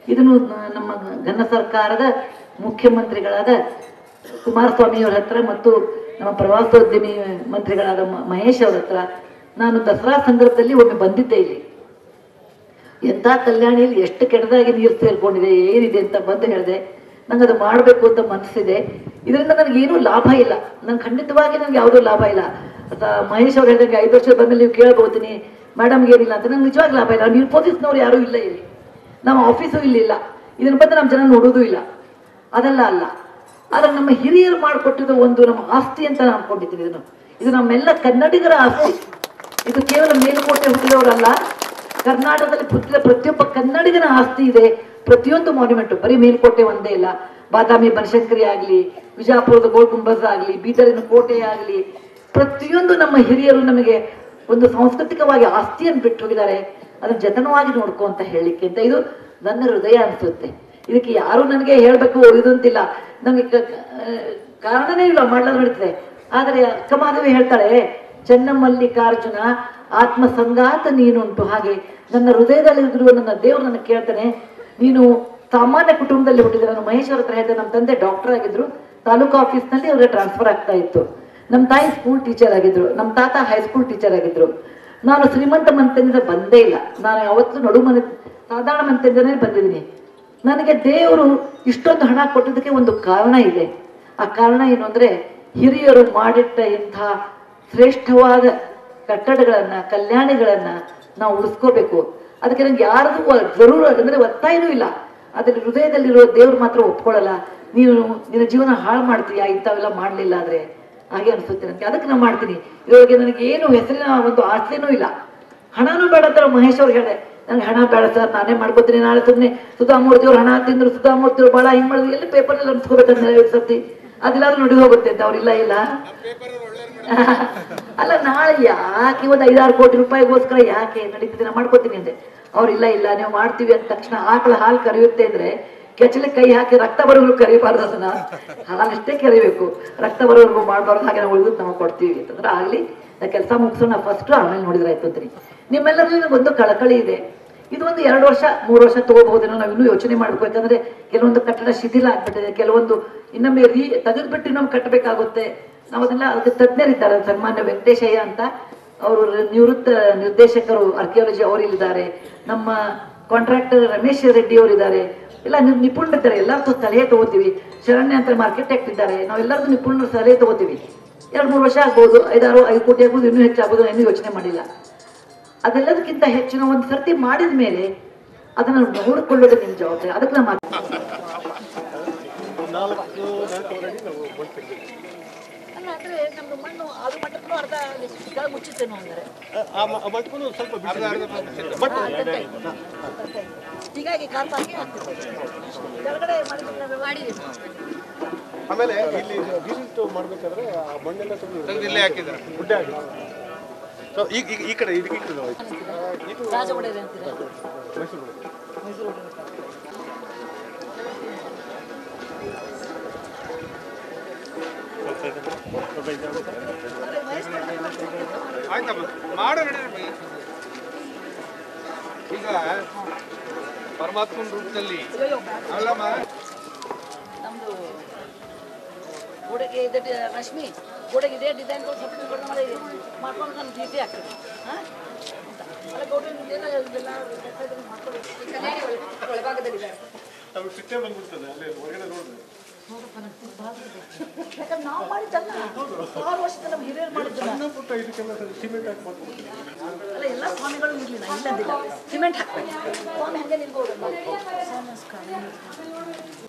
ಇದನ್ನು ನ- ನಮ್ಮ ಘನ ಸರ್ಕಾರದ ಮುಖ್ಯಮಂತ್ರಿಗಳಾದ ಕುಮಾರಸ್ವಾಮಿಯವರ ಹತ್ರ ಮತ್ತು ನಮ್ಮ ಪ್ರವಾಸೋದ್ಯಮಿ ಮಂತ್ರಿಗಳಾದ ಮ- ಮಹೇಶ್ ಅವರ ಹತ್ರ ನಾನು ದಸರಾ ಸಂದರ್ಭದಲ್ಲಿ ಒಮ್ಮೆ ಬಂದಿದ್ದೆ ಇಲ್ಲಿ ಎಂಥ ಕಲ್ಯಾಣಿಯಲ್ಲಿ ಎಷ್ಟು ಕೆಟ್ಟದಾಗಿ ನೀರು ಸೇರ್ಕೊಂಡಿದೆ ಏನಿದೆ ಅಂತ ಬಂದು ಹೇಳಿದೆ ನಂಗೆ ಅದು ಮಾಡಬೇಕು ಅಂತ ಮನಸ್ಸಿದೆ ಇದರಿಂದ ನನಗೇನು ಲಾಭ ಇಲ್ಲ ನನ್ಗೆ ಖಂಡಿತವಾಗಿ ನನಗೆ ಯಾವುದೂ ಲಾಭ ಇಲ್ಲ ಅಥವಾ ಮಹೇಶ್ ಅವ್ರು ಹೇಳಿದಂಗೆ ಐದು ವರ್ಷದ ಬಂದ್ಮೇಲೆ ನೀವು ಕೇಳ್ಬೋತೀನಿ ಮೇಡಮ್ಗೆ ಏನಿಲ್ಲ ಅಂತ ನಂಗೆ ನಿಜವಾಗಿ ಲಾಭ ಇಲ್ಲ ನೀವು ಪೊಲೀಸ್ನವ್ರು ಯಾರೂ ಇಲ್ಲ ಇಲ್ಲಿ ನಮ್ಮ ಆಫೀಸು ಇಲ್ಲಿಲ್ಲ ಇದನ್ನ ಬಂದು ನಮ್ಮ ಜನ ನೋಡೋದು ಇಲ್ಲ ಅದೆಲ್ಲ ಅಲ್ಲ ಆದ್ರೆ ನಮ್ಮ ಹಿರಿಯರು ಮಾಡಿಕೊಟ್ಟಿದ್ದು ಒಂದು ನಮ್ಮ ಆಸ್ತಿ ಅಂತ ನಾನು ಅನ್ಕೊಂಡಿದ್ದೀನಿ ಇದನ್ನು ಇದು ನಮ್ಮೆಲ್ಲ ಕನ್ನಡಿಗರ ಆಸ್ತಿ ಇದು ಕೇವಲ ಮೇಲುಕೋಟೆ ಹುಟ್ಟಿದವರಲ್ಲ ಕರ್ನಾಟಕದಲ್ಲಿ ಹುಟ್ಟಿದ ಪ್ರತಿಯೊಬ್ಬ ಕನ್ನಡಿಗನ ಆಸ್ತಿ ಇದೆ ಪ್ರತಿಯೊಂದು ಮಾನ್ಯುಮೆಂಟ್ ಬರೀ ಮೇಲ್ಕೋಟೆ ಒಂದೇ ಇಲ್ಲ ಬಾದಾಮಿ ಬನಶಂಕರಿ ಆಗಲಿ ವಿಜಯಪುರದ ಗೋಲ್ ಗುಂಬಜ್ ಆಗಲಿ ಬೀದರಿನ ಕೋಟೆ ಆಗಲಿ ಪ್ರತಿಯೊಂದು ನಮ್ಮ ಹಿರಿಯರು ನಮಗೆ ಒಂದು ಸಾಂಸ್ಕೃತಿಕವಾಗಿ ಆಸ್ತಿಯನ್ನು ಬಿಟ್ಟು ಹೋಗಿದ್ದಾರೆ ಅದನ್ನ ಜತನವಾಗಿ ನೋಡ್ಕೊ ಅಂತ ಹೇಳಲಿಕ್ಕೆ ಅಂತ ಇದು ನನ್ನ ಹೃದಯ ಅನಿಸುತ್ತೆ ಇದಕ್ಕೆ ಯಾರು ನನಗೆ ಹೇಳಬೇಕು ಇದು ಅಂತಿಲ್ಲ ನನಗೆ ಕ- ಆ, ಕಾರಣನೇ ಇಲ್ಲ ಮಾಡಲು ನಡೀತದೆ ಆದರೆ ಅಕ್ಕಮಾಧವಿ ಹೇಳ್ತಾಳೆ ಚೆನ್ನಮಲ್ಲಿಕಾರ್ಜುನ ಆತ್ಮ ಸಂಗಾತ ನೀನುಂಟು ಹಾಗೆ ನನ್ನ ಹೃದಯದಲ್ಲಿರುವ ನನ್ನ ದೇವರು ನನ್ನ ಕೇಳ್ತಾನೆ ನೀನು ಸಾಮಾನ್ಯ ಕುಟುಂಬದಲ್ಲಿ ಹುಟ್ಟಿದ ನಾನು ಮಹೇಶ್ ಅವ್ರ ಹತ್ರ ಹೇಳಿದೆ ನಮ್ಮ ತಂದೆ ಡಾಕ್ಟರ್ ಆಗಿದ್ರು ತಾಲೂಕು ಆಫೀಸ್ನಲ್ಲಿ ಅವ್ರಿಗೆ ಟ್ರಾನ್ಸ್ಫರ್ ಆಗ್ತಾ ಇತ್ತು ನಮ್ಮ ತಾಯಿ ಸ್ಕೂಲ್ ಟೀಚರ್ ಆಗಿದ್ರು ನಮ್ಮ ತಾತ ಹೈಸ್ಕೂಲ್ ಟೀಚರ್ ಆಗಿದ್ರು ನಾನು ಶ್ರೀಮಂತ ಮನೆತನದಿಂದ ಬಂದೇ ಇಲ್ಲ ನಾನು ಯಾವತ್ತೂ ನಡು ಮನೆ ಸಾಧಾರಣ ಮನೆತನದಿಂದನೇ ಬಂದಿದ್ದೀನಿ ನನಗೆ ದೇವರು ಇಷ್ಟೊಂದು ಹಣ ಕೊಟ್ಟಿದ್ದಕ್ಕೆ ಒಂದು ಕಾರಣ ಇದೆ ಆ ಕಾರಣ ಏನು ಅಂದ್ರೆ ಹಿರಿಯರು ಮಾಡಿಟ್ಟ ಇಂಥ ಶ್ರೇಷ್ಠವಾದ ಕಟ್ಟಡಗಳನ್ನ ಕಲ್ಯಾಣಿಗಳನ್ನ ನಾವು ಉಳಿಸ್ಕೋಬೇಕು ಅದಕ್ಕೆ ನಂಗೆ ಯಾರದು ಜರೂರ ಅಂದ್ರೆ ಒತ್ತಾಯನೂ ಇಲ್ಲ ಅದ್ರ ಹೃದಯದಲ್ಲಿರೋ ದೇವ್ರು ಮಾತ್ರ ಒಪ್ಕೊಳ್ಳಲ್ಲ ನೀನು ನಿನ್ನ ಜೀವನ ಹಾಳು ಮಾಡ್ತೀಯಾ ಇಂಥವೆಲ್ಲ ಮಾಡಲಿಲ್ಲ ಆದ್ರೆ ಹಾಗೆ ಅನಿಸುತ್ತೆ ನನಗೆ ಅದಕ್ಕೆ ನಾನು ಮಾಡ್ತೀನಿ ಇವಾಗ ನನಗೆ ಏನು ಹೆಸರಿನ ಒಂದು ಆಸೆನೂ ಇಲ್ಲ ಹಣನೂ ಬೇಡ ಅಂತ ಮಹೇಶ್ ಅವ್ರು ಹೇಳಿದೆ ನಂಗೆ ಹಣ ಬೇಡ ಸರ್ ನಾನೇ ಮಾಡ್ಕೋತೀನಿ ನಾಳೆ ಸುಮ್ಮನೆ ಸುಧಾಮೂರ್ತಿ ಅವ್ರು ಹಣ ತಿಂದ್ರು ಸುಧಾಮೂರ್ತಿ ಅವ್ರು ಭಾಳ ಹಿಂಗ್ ಮಾಡಿದ್ರು ಎಲ್ಲಿ ಪೇಪರ್ನಲ್ಲಿ ಅನ್ಸ್ಕೋಬೇಕಂದ್ರೆ ಐವತ್ತು ಸರ್ತಿ ಅದೆಲ್ಲಾದ್ರೂ ನೋಡಿ ಹೋಗುತ್ತೆ ಅಂತ ಅವ್ರಿಲ್ಲ ಇಲ್ಲ ಅಲ್ಲ ನಾಳೆ ಯಾಕೆ ಒಂದು ಐದಾರು ಕೋಟಿ ರೂಪಾಯಿಗೋಸ್ಕರ ಯಾಕೆ ನಡೀತಿದೆ ನಾನು ಮಾಡ್ಕೋತೀನಿ ಅಂದೆ ಅವ್ರು ಇಲ್ಲ ಇಲ್ಲ ನೀವು ಮಾಡ್ತೀವಿ ಅಂದ ತಕ್ಷಣ ಆಕಳ ಹಾಲು ಕರೆಯುತ್ತೆ ಅಂದ್ರೆ ಕೆಚ್ಚಲಿಗೆ ಕೈ ಹಾಕಿ ರಕ್ತ ಬರೋರ್ಗು ಕರಿಬಾರ್ದು ಅದನ್ನ ಹಾಲಷ್ಟೇ ಕರಿಬೇಕು ರಕ್ತ ಬರೋರ್ಗು ಮಾಡಬಾರ್ದು ಹಾಗೆ ನಾವು ಉಳಿದು ನಾವು ಕೊಡ್ತೀವಿ ಅಂತಂದ್ರೆ ಆಗ್ಲಿ ನಾ ಕೆಲಸ ಮುಗಿಸೋಣ ಫಸ್ಟ್ ಆಮೇಲೆ ನೋಡಿದ್ರೆ ಆಯ್ತು ಅಂತೀನಿ ನಿಮ್ಮೆಲ್ಲರಲ್ಲಿ ಒಂದು ಕಳಕಳಿ ಇದೆ ಇದು ಒಂದು ಎರಡು ವರ್ಷ ಮೂರು ವರ್ಷ ತಗೋಬಹುದೇನೋ ನಾವು ಇನ್ನೂ ಯೋಚನೆ ಮಾಡ್ಬೇಕು ಯಾಕಂದ್ರೆ ಕೆಲವೊಂದು ಕಟ್ಟಡ ಶಿಥಿಲ ಆಗ್ಬಿಟ್ಟಿದೆ ಕೆಲವೊಂದು ಇನ್ನೊಮ್ಮೆ ರೀ ತೆಗೆದ್ಬಿಟ್ಟು ಇನ್ನೊಮ್ಮೆ ಕಟ್ಟಬೇಕಾಗುತ್ತೆ ನಾವು ಅದೆಲ್ಲ ಅದಕ್ಕೆ ತಜ್ಞರಿದ್ದಾರೆ ಸನ್ಮಾನ್ಯ ವೆಂಕಟೇಶಯ್ಯ ಅಂತ ಅವರು ನಿವೃತ್ತ ನಿರ್ದೇಶಕರು ಆರ್ಕಿಯಾಲಜಿ ಅವರಿದ್ದಾರೆ ನಮ್ಮ ಕಾಂಟ್ರಾಕ್ಟರ್ ರಮೇಶ್ ರೆಡ್ಡಿ ಅವರಿದ್ದಾರೆ ಎಲ್ಲ ನಿ- ನಿಪುಣರಿದ್ದಾರೆ ಎಲ್ಲರದ್ದು ಸಲಹೆ ತಗೋತೀವಿ ಶರಣ್ಯ ಅಂತ ಮಾರ್ಕೆಟೆಕ್ಟ್ ಇದ್ದಾರೆ ನಾವೆಲ್ಲರದ್ದು ನಿಪುಣರ ಸಲಹೆ ತಗೋತೀವಿ ಎರಡು ಮೂರು ವರ್ಷ ಆಗ್ಬೋದು ಐದಾರು ಐದು ಕೋಟಿ ಆಗ್ಬೋದು ಇನ್ನೂ ಹೆಚ್ಚಾಗ್ಬೋದು ಇನ್ನೂ ಯೋಚನೆ ಮಾಡಿಲ್ಲ ಅದೆಲ್ಲದಕ್ಕಿಂತ ಹೆಚ್ಚಿನ ಒಂದು ಸರ್ತಿ ಮಾಡಿದ ಮೇಲೆ ಅದನ್ನು ನೋಡಿಕೊಳ್ಳೋದು ನಿಮ್ಮ ಜವಾಬ್ದಾರಿ ಅದಕ್ಕೆ ನಮ್ಮ ಅಲ್ಲ ಅಂದ್ರೆ ನಮ್ದು ಮಣ್ಣು ಅದು ಮಟ್ಟಕ್ಕೂ ಅರ್ಧ ಕೆಳಗೆ ಮುಚ್ಚುತ್ತೇನೋ ಅಂದರೆ ಆ ಮ- ಆ ಮಟ್ಟಕ್ಕೂ ಸ್ವಲ್ಪ ಬಿಟ್ಟು ಬಟ್ ಹೀಗಾಗಿ ಕಾಲ್ ಪಾರ್ಕಿ ಆಗ್ತಿದೆ ಕೆಳಗಡೆ ಮಾಡಿದ್ರೆ ಮಾಡಿದ್ದೀವಿ ಆಮೇಲೆ ಇಲ್ಲಿ ಡಿಸಿಟ್ ಮಾಡ್ಬೇಕಾದ್ರೆ ಆ ಮಣ್ಣೆಲ್ಲ ಸ್ವಲ್ಪ ಇಲ್ಲೇ ಹಾಕಿದ್ದಾರೆ ಗುಡ್ಡೆ ಆಗಿದೆ ಸೊ ಈಗ ಈಗ ಈ ಕಡೆ ಇದಕ್ಕೆ ಈ ಕಡೆ ಹೋಯ್ತು. ಇದು ರಾಜ ಒಡೆಯರ್ ಅಂತೀರಾ ಮೈಸೂರು ಮೈಸೂರು ಆಯ್ತಮ್ಮ ಮಾಡೋ ನಡೀರಿ ಈಗ ಪರಮಾತ್ಮನ ರೂಪದಲ್ಲಿ ಅಲ್ಲಮ್ಮ ನಮ್ದು ಗೋಡೆಗೆ ಇದೆ ಡಿ- ರಶ್ಮಿ ಗೋಡೆಗೆ ಇದೇ ಡಿಸೈನ್ ಸಬ್ಮಿಟ್ ಮಾಡಿ ಮಾಡ್ಕೊಂಡು ನಾನು ಈಸಿ ಆಗ್ತದೆ ಹಾಂ ಅಲ್ಲ ಗೋಡೆ ಇದೆಲ್ಲ ಇದೆಲ್ಲ ಮಾಡ್ಕೊಬೇಕು ಒಳಭಾಗದಲ್ಲಿದ್ದಾರೆ ನಾವು ಸಿಟ್ಟೆ ಬಂದ್ಬಿಡ್ತದೆ ಅಲ್ಲಿ ಹೊರಗಡೆ ನೋಡಿದ್ರೆ ಯಾಕಂದ್ರೆ ನಾವು ಮಾಡಿದ್ದಲ್ಲ ಆರು ವರ್ಷದ ನಮ್ಮ ಹಿರಿಯರು ಮಾಡಿದ್ದಲ್ಲ ಸಣ್ಣ ಪುಟ್ಟ ಇದಕ್ಕೆಲ್ಲ ಸಿಮೆಂಟ್ ಹಾಕಿ ಮಾಡ್ಕೊಡ್ತೀವಿ ಅಲ್ಲ ಎಲ್ಲ ಸ್ವಾಮಿಗಳು ಇರಲಿಲ್ಲ ಇಲ್ಲಂದಿಲ್ಲ ಸಿಮೆಂಟ್ ಹಾಕ್ಬೇಕು ಸ್ವಾಮಿ ಹಂಗೆ ನಿಲ್ಬೋದು